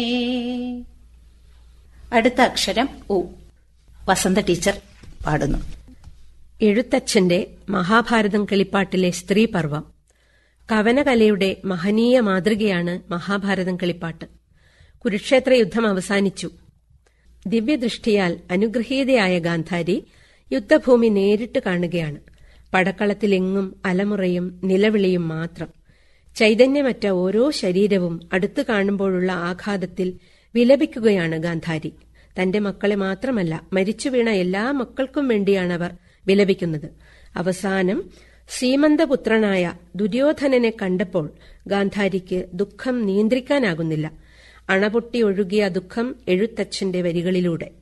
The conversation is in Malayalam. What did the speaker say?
അടുത്ത അക്ഷരം ഉ വസന്ത ടീച്ചർ പാടുന്നു എഴുത്തച്ഛന്റെ മഹാഭാരതം കിളിപ്പാട്ടിലെ സ്ത്രീപർവം കവനകലയുടെ മഹനീയ മാതൃകയാണ് മഹാഭാരതം കിളിപ്പാട്ട് കുരുക്ഷേത്ര യുദ്ധം അവസാനിച്ചു ദിവ്യദൃഷ്ടിയാൽ അനുഗ്രഹീതയായ ഗാന്ധാരി യുദ്ധഭൂമി നേരിട്ട് കാണുകയാണ് പടക്കളത്തിലെങ്ങും അലമുറയും നിലവിളിയും മാത്രം ചൈതന്യമറ്റ ഓരോ ശരീരവും അടുത്തു കാണുമ്പോഴുള്ള ആഘാതത്തിൽ വിലപിക്കുകയാണ് ഗാന്ധാരി തന്റെ മക്കളെ മാത്രമല്ല മരിച്ചു വീണ എല്ലാ മക്കൾക്കും വേണ്ടിയാണവർ വിലപിക്കുന്നത് അവസാനം സീമന്തപുത്രനായ ദുര്യോധനനെ കണ്ടപ്പോൾ ഗാന്ധാരിക്ക് ദുഃഖം നിയന്ത്രിക്കാനാകുന്നില്ല അണപൊട്ടി ഒഴുകിയ ദുഃഖം എഴുത്തച്ഛന്റെ വരികളിലൂടെ